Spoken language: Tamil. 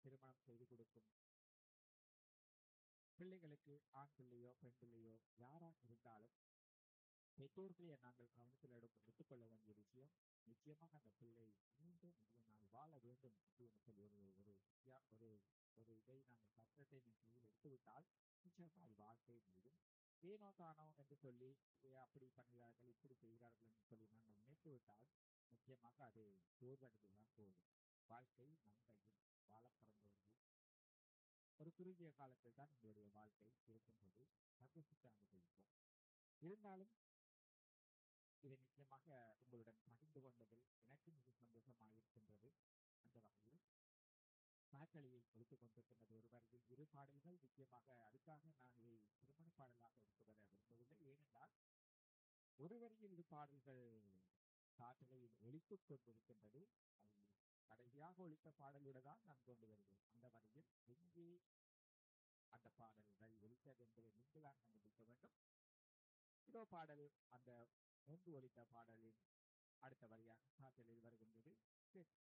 திருமணம் செய்து கொடுக்கும் பிள்ளைகளுக்கு ஆண் பிள்ளையோ பெண் பிள்ளையோ யாராக இருந்தாலும் பெற்றோர்களை நாங்கள் கவனத்தில் எடுத்து எடுத்துக்கொள்ள வேண்டிய விஷயம் நிச்சயமாக அந்த பிள்ளை மீண்டும் அதிக நாள் வாழ வேண்டும் அப்படின்னு சொல்லி ஒரு ஒரு வித்தியா- ஒரு ஒரு இதை நாங்கள் சட்டத்தை கையில் எடுத்துவிட்டால் நிச்சயமாக அது வாழ்க்கை மீதும் ஏனோ தானோ என்று சொல்லி "ஏ, அப்படி பண்ணுகிறார்கள் இப்படி செய்கிறார்கள் என்று சொல்லி நாங்கள் நினைத்து விட்டால் நிச்சயமாக அது தோல்வடைந்து தான் போகும் வாழ்க்கை நம் கையில் வாழ பிறந்தவர்கள் ஒரு குறுகிய காலத்தில் தான் உங்களுடைய வாழ்க்கை இருக்கும்போது சந்தோஷத்தை அனுபவிப்போம் இருந்தாலும் இதை நிச்சயமாக உங்களுடன் பகிர்ந்து கொண்டதில் எனக்கு மிக சந்தோஷமாக இருக்கின்றது அந்த வகையில் நாட்களில் ஒழித்துக் கொண்டிருக்கின்றது ஒரு வரையில் இரு பாடல்கள் நிச்சயமாக அதுக்காக நான் இதை திருமண பாடலாக எடுத்துவர விரும்பவில்லை ஏனென்றால் ஒரு வரியில் இரு பாடல்கள் காற்றலையில் ஒழித்துக் கொண்டிருக்கின்றது அதில் கடைசியாக ஒழித்த பாடலுடன் தான் நான் கொண்டு வருவேன் அந்த வரையில் எங்கே அந்த பாடல்கள் ஒழித்தது என்பதை நீங்கள் தான் கண்டுபிடிக்க வேண்டும் இதோ பாடல் அந்த முன்பு ஒழித்த பாடலின் அடுத்த வரியாக காற்றலில் வருகின்றது கேட்டு